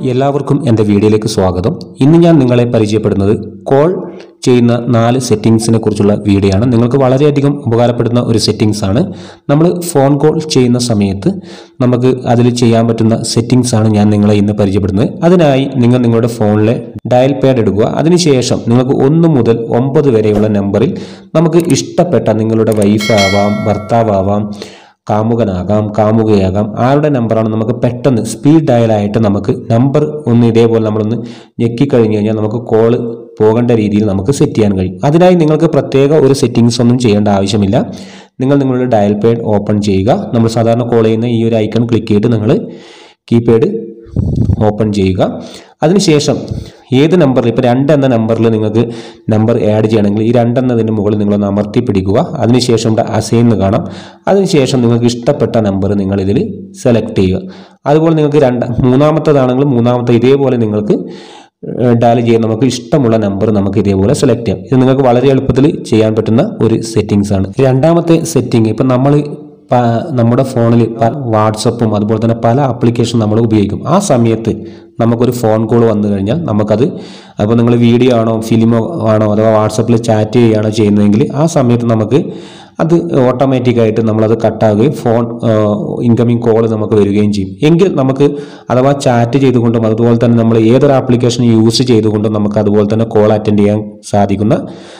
എല്ലാവർക്കും എൻ്റെ വീഡിയോയിലേക്ക് സ്വാഗതം ഇന്ന് ഞാൻ നിങ്ങളെ പരിചയപ്പെടുന്നത് കോൾ ചെയ്യുന്ന നാല് സെറ്റിങ്സിനെ കുറിച്ചുള്ള വീഡിയോ ആണ് നിങ്ങൾക്ക് വളരെയധികം ഉപകാരപ്പെടുന്ന ഒരു സെറ്റിങ്സ് ആണ് നമ്മൾ ഫോൺ കോൾ ചെയ്യുന്ന സമയത്ത് നമുക്ക് അതിൽ ചെയ്യാൻ പറ്റുന്ന സെറ്റിങ്സ് ആണ് ഞാൻ നിങ്ങളെ ഇന്ന് പരിചയപ്പെടുന്നത് അതിനായി നിങ്ങൾ നിങ്ങളുടെ ഫോണിലെ ഡയൽ പാഡ് എടുക്കുക അതിനുശേഷം നിങ്ങൾക്ക് ഒന്ന് മുതൽ ഒമ്പത് വരെയുള്ള നമ്പറിൽ നമുക്ക് ഇഷ്ടപ്പെട്ട നിങ്ങളുടെ വൈഫ് ആവാം ഭർത്താവാവാം കാമുകനാകാം കാമുകയാകാം ആരുടെ നമ്പറാണ് നമുക്ക് പെട്ടെന്ന് സ്പീഡ് ഡയലായിട്ട് നമുക്ക് നമ്പർ ഒന്ന് ഇതേപോലെ നമ്മളൊന്ന് ഞെക്കിക്കഴിഞ്ഞ് കഴിഞ്ഞാൽ നമുക്ക് കോള് പോകേണ്ട രീതിയിൽ നമുക്ക് സെറ്റ് ചെയ്യാൻ കഴിയും അതിനായി നിങ്ങൾക്ക് പ്രത്യേക ഒരു സെറ്റിങ്സ് ഒന്നും ചെയ്യേണ്ട ആവശ്യമില്ല നിങ്ങൾ നിങ്ങളുടെ ഡയൽ പാഡ് ഓപ്പൺ ചെയ്യുക നമ്മൾ സാധാരണ കോൾ ചെയ്യുന്ന ഈ ഒരു ഐക്കൺ ക്ലിക്ക് ചെയ്തിട്ട് നിങ്ങൾ കീപാഡ് ഓപ്പൺ ചെയ്യുക അതിനുശേഷം ഏത് നമ്പറിൽ ഇപ്പോൾ രണ്ട് എന്ന നമ്പറിൽ നിങ്ങൾക്ക് നമ്പർ ആഡ് ചെയ്യണമെങ്കിൽ ഈ രണ്ടെന്നതിന് മുകളിൽ നിങ്ങളൊന്ന് അമർത്തി പിടിക്കുക അതിനുശേഷം ഇവിടെ അസൈൻ എന്ന് കാണാം അതിനുശേഷം നിങ്ങൾക്ക് ഇഷ്ടപ്പെട്ട നമ്പർ നിങ്ങൾ ഇതിൽ സെലക്ട് ചെയ്യുക അതുപോലെ നിങ്ങൾക്ക് രണ്ട് മൂന്നാമത്തതാണെങ്കിൽ മൂന്നാമത്തെ ഇതേപോലെ നിങ്ങൾക്ക് ഡയൽ ചെയ്യാൻ നമുക്ക് ഇഷ്ടമുള്ള നമ്പർ നമുക്ക് ഇതേപോലെ സെലക്ട് ചെയ്യാം ഇത് നിങ്ങൾക്ക് വളരെ എളുപ്പത്തിൽ ചെയ്യാൻ പറ്റുന്ന ഒരു സെറ്റിങ്സ് ആണ് രണ്ടാമത്തെ സെറ്റിംഗ് ഇപ്പം നമ്മൾ പ- നമ്മുടെ ഫോണിൽ വാട്സപ്പും അതുപോലെ തന്നെ പല ആപ്ലിക്കേഷൻ നമ്മൾ ഉപയോഗിക്കും ആ സമയത്ത് നമുക്കൊരു ഫോൺ കോൾ വന്നു കഴിഞ്ഞാൽ നമുക്കത് അപ്പോൾ നിങ്ങൾ വീഡിയോ ആണോ ഫിലിമോ ആണോ അഥവാ വാട്സപ്പിൽ ചാറ്റ് ചെയ്യുകയാണോ ചെയ്യുന്നതെങ്കിൽ ആ സമയത്ത് നമുക്ക് അത് ഓട്ടോമാറ്റിക്കായിട്ട് നമ്മളത് കട്ടാകുകയും ഫോൺ ഇൻകമിങ് കോൾ നമുക്ക് വരികയും ചെയ്യും എങ്കിൽ നമുക്ക് അഥവാ ചാറ്റ് ചെയ്തുകൊണ്ടും അതുപോലെ തന്നെ നമ്മൾ ഏതൊരു ആപ്ലിക്കേഷൻ യൂസ് ചെയ്തുകൊണ്ടും നമുക്ക് അതുപോലെ തന്നെ കോൾ അറ്റൻഡ് ചെയ്യാൻ സാധിക്കുന്ന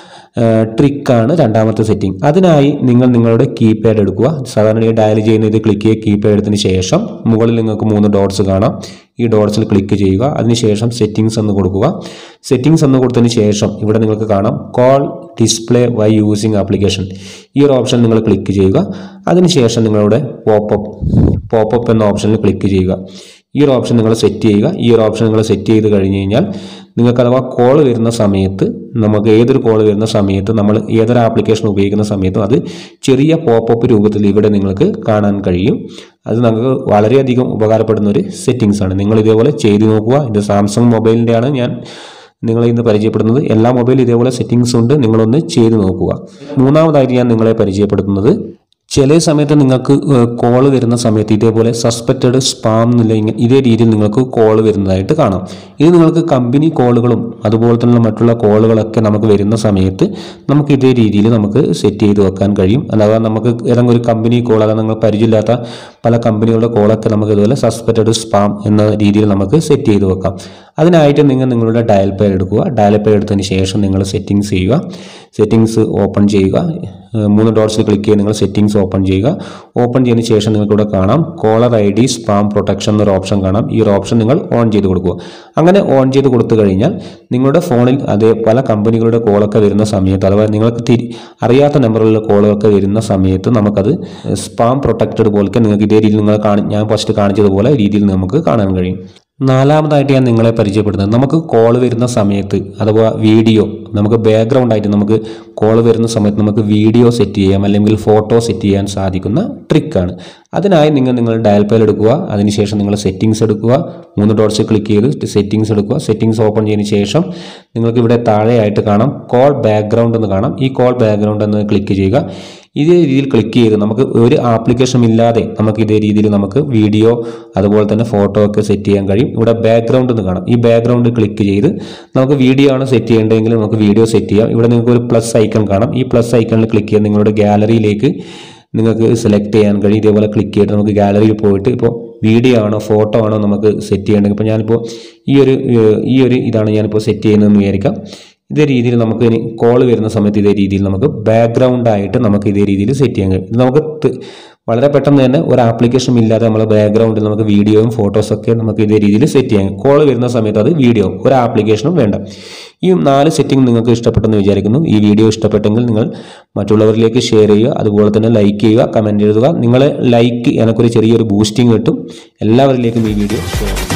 ട്രിക്കാണ് രണ്ടാമത്തെ സെറ്റിംഗ് അതിനായി നിങ്ങൾ നിങ്ങളുടെ കീപാഡ് എടുക്കുക സാധാരണ ഡയൽ ചെയ്യുന്ന ഇത് ക്ലിക്ക് ചെയ്യുക കീപാഡ് എടുത്തതിന് ശേഷം മുകളിൽ നിങ്ങൾക്ക് മൂന്ന് ഡോട്ട്സ് കാണാം ഈ ഡോട്ട്സിൽ ക്ലിക്ക് ചെയ്യുക അതിനുശേഷം സെറ്റിംഗ്സ് എന്ന് കൊടുക്കുക സെറ്റിംഗ്സ് എന്ന് കൊടുത്തതിന് ശേഷം ഇവിടെ നിങ്ങൾക്ക് കാണാം call display by using application ഈ ഒരു ഓപ്ഷൻ നിങ്ങൾ ക്ലിക്ക് ചെയ്യുക അതിനുശേഷം നിങ്ങളുടെ പോപ്പപ്പ് പോപ്പപ്പ് എന്ന ഓപ്ഷനിൽ ക്ലിക്ക് ചെയ്യുക ഈ ഒരു ഓപ്ഷൻ നിങ്ങൾ സെറ്റ് ചെയ്യുക ഈ ഒരു ഓപ്ഷൻ നിങ്ങൾ സെറ്റ് ചെയ്ത് കഴിഞ്ഞ് കഴിഞ്ഞാൽ നിങ്ങൾക്ക് അഥവാ കോൾ വരുന്ന സമയത്ത് നമുക്ക് ഏതൊരു കോൾ വരുന്ന സമയത്ത് നമ്മൾ ഏതൊരു ആപ്ലിക്കേഷൻ ഉപയോഗിക്കുന്ന സമയത്തും അത് ചെറിയ പോപ്പപ്പ് രൂപത്തിൽ ഇവിടെ നിങ്ങൾക്ക് കാണാൻ കഴിയും അത് നമുക്ക് വളരെയധികം ഉപകാരപ്പെടുന്ന ഒരു സെറ്റിങ്സ് ആണ് നിങ്ങൾ ഇതേപോലെ ചെയ്തു നോക്കുക ഇത് സാംസങ് മൊബൈലിൻ്റെ ആണ് ഞാൻ നിങ്ങളെ ഇന്ന് പരിചയപ്പെടുന്നത് എല്ലാ മൊബൈലും ഇതേപോലെ സെറ്റിങ്സ് ഉണ്ട് നിങ്ങളൊന്ന് ചെയ്തു നോക്കുക മൂന്നാമതായിട്ട് ഞാൻ നിങ്ങളെ പരിചയപ്പെടുത്തുന്നത് ചില സമയത്ത് നിങ്ങൾക്ക് കോൾ വരുന്ന സമയത്ത് ഇതേപോലെ സസ്പെക്റ്റഡ് സ്പാം എന്നില്ല ഇങ്ങനെ ഇതേ രീതിയിൽ നിങ്ങൾക്ക് കോൾ വരുന്നതായിട്ട് കാണാം ഇത് നിങ്ങൾക്ക് കമ്പനി കോളുകളും അതുപോലെ തന്നെ മറ്റുള്ള കോളുകളൊക്കെ നമുക്ക് വരുന്ന സമയത്ത് നമുക്ക് ഇതേ രീതിയിൽ നമുക്ക് സെറ്റ് ചെയ്ത് വെക്കാൻ കഴിയും അല്ലാതെ നമുക്ക് ഏതെങ്കിലും ഒരു കമ്പനി കോൾ അതായത് നിങ്ങൾ പരിചയമില്ലാത്ത പല കമ്പനികളുടെ കോളൊക്കെ നമുക്ക് ഇതുപോലെ സസ്പെക്റ്റഡ് സ്പാം എന്ന രീതിയിൽ നമുക്ക് സെറ്റ് ചെയ്ത് വെക്കാം അതിനായിട്ട് നിങ്ങൾ നിങ്ങളുടെ ഡയൽ പേർ എടുക്കുക ഡയൽ പേർ എടുത്തതിന് ശേഷം നിങ്ങൾ സെറ്റിങ്സ് ചെയ്യുക സെറ്റിങ്സ് ഓപ്പൺ ചെയ്യുക ഏഹ് മൂന്ന് ഡോട്ട്സിൽ ക്ലിക്ക് ചെയ്യുക നിങ്ങൾ സെറ്റിങ്സ് ഓപ്പൺ ചെയ്യുക ഓപ്പൺ ചെയ്തതിന് ശേഷം നിങ്ങൾക്ക് ഇവിടെ കാണാം caller I D spam protection എന്നൊരു ഓപ്ഷൻ കാണാം ഈ ഒരു ഓപ്ഷൻ നിങ്ങൾ ഓൺ ചെയ്ത് കൊടുക്കുക അങ്ങനെ ഓൺ ചെയ്ത് കൊടുത്തു കഴിഞ്ഞാൽ നിങ്ങളുടെ ഫോണിൽ അതേ പല കമ്പനികളുടെ കോളൊക്കെ വരുന്ന സമയത്ത് അഥവാ നിങ്ങൾക്ക് തിരി അറിയാത്ത നമ്പറിലുള്ള കോളുകളൊക്കെ വരുന്ന സമയത്ത് നമുക്കത് സ്പാം പ്രൊട്ടക്റ്റഡ് പോലൊക്കെ നിങ്ങൾക്ക് ഇതേ രീതിയിൽ നിങ്ങൾ കാണി ഞാൻ ഫസ്റ്റ് കാണിച്ചതുപോലെ രീതിയിൽ നമുക്ക് കാണാൻ കഴിയും നാലാമതായിട്ട് ഞാൻ നിങ്ങളെ പരിചയപ്പെടുന്നത് നമുക്ക് കോൾ വരുന്ന സമയത്ത് അഥവാ വീഡിയോ നമുക്ക് ബാക്ക്ഗ്രൗണ്ട് ആയിട്ട് നമുക്ക് കോൾ വരുന്ന സമയത്ത് നമുക്ക് വീഡിയോ സെറ്റ് ചെയ്യാം അല്ലെങ്കിൽ ഫോട്ടോ സെറ്റ് ചെയ്യാൻ സാധിക്കുന്ന ട്രിക്കാണ് അതിനായി നിങ്ങൾ നിങ്ങൾ ഡയൽ പേൽ എടുക്കുക അതിനുശേഷം നിങ്ങൾ സെറ്റിങ്സ് എടുക്കുക മൂന്ന് ഡോട്ട്സ് ക്ലിക്ക് ചെയ്ത് സെറ്റിങ്സ് എടുക്കുക സെറ്റിങ്സ് ഓപ്പൺ ചെയ്തതിന് ശേഷം നിങ്ങൾക്ക് ഇവിടെ താഴെയായിട്ട് കാണാം കോൾ ബാക്ക്ഗ്രൗണ്ട് എന്ന് കാണാം ഈ കോൾ ബാക്ക്ഗ്രൗണ്ട് എന്ന് ക്ലിക്ക് ചെയ്യുക ഇതേ രീതിയിൽ ക്ലിക്ക് ചെയ്ത് നമുക്ക് ഒരു ആപ്ലിക്കേഷൻ ഇല്ലാതെ നമുക്ക് ഇതേ രീതിയിൽ നമുക്ക് വീഡിയോ അതുപോലെ തന്നെ ഫോട്ടോ ഒക്കെ സെറ്റ് ചെയ്യാൻ കഴിയും ഇവിടെ ബാക്ക്ഗ്രൗണ്ട് എന്ന് കാണാം ഈ ബാക്ക്ഗ്രൗണ്ട് ക്ലിക്ക് ചെയ്ത് നമുക്ക് വീഡിയോ ആണ് സെറ്റ് ചെയ്യേണ്ടതെങ്കിൽ നമുക്ക് വീഡിയോ സെറ്റ് ചെയ്യാം ഇവിടെ നിങ്ങൾക്ക് ഒരു പ്ലസ് ഐക്കൺ കാണാം ഈ പ്ലസ് ഐക്കണിൽ ക്ലിക്ക് ചെയ്ത് നിങ്ങളുടെ ഗാലറിയിലേക്ക് നിങ്ങൾക്ക് സെലക്ട് ചെയ്യാൻ കഴിയും ഇതേപോലെ ക്ലിക്ക് ചെയ്തിട്ട് നമുക്ക് ഗാലറിയിൽ പോയിട്ട് ഇപ്പോൾ വീഡിയോ ആണോ ഫോട്ടോ ആണോ നമുക്ക് സെറ്റ് ചെയ്യേണ്ടത് ഇപ്പോൾ ഞാനിപ്പോൾ ഈ ഒരു ഏഹ്, ഈ ഒരു ഇതാണ് ഞാനിപ്പോൾ സെറ്റ് ചെയ്യുന്നതെന്ന് വിചാരിക്കാം ഇതേ രീതിയിൽ നമുക്ക് ഇനി കോൾ വരുന്ന സമയത്ത് ഇതേ രീതിയിൽ നമുക്ക് ബാക്ക്ഗ്രൗണ്ട് ആയിട്ട് നമുക്ക് ഇതേ രീതിയിൽ സെറ്റ് ചെയ്യാൻ കഴിയും ഇത് നമുക്ക് ത- വളരെ പെട്ടെന്ന് തന്നെ ഒരു ആപ്ലിക്കേഷൻ ഇല്ലാതെ നമ്മൾ ബാക്ക്ഗ്രൗണ്ടിൽ നമുക്ക് വീഡിയോയും ഫോട്ടോസൊക്കെ നമുക്ക് ഇതേ രീതിയിൽ സെറ്റ് ചെയ്യാം കോൾ വരുന്ന സമയത്ത് അത് വീഡിയോ ഒരു ആപ്ലിക്കേഷനും വേണ്ട ഈ നാല് സെറ്റിംഗ് നിങ്ങൾക്ക് ഇഷ്ടപ്പെട്ടെന്ന് വിചാരിക്കുന്നു ഈ വീഡിയോ ഇഷ്ടപ്പെട്ടെങ്കിൽ നിങ്ങൾ മറ്റുള്ളവരിലേക്ക് ഷെയർ ചെയ്യുക അതുപോലെ തന്നെ ലൈക്ക് ചെയ്യുക കമൻറ്റ് എഴുതുക നിങ്ങൾ ലൈക്ക് എനിക്കൊരു ചെറിയൊരു ബൂസ്റ്റിംഗ് കിട്ടും എല്ലാവരിലേക്കും ഈ വീഡിയോ ഷെയർ ചെയ്യുക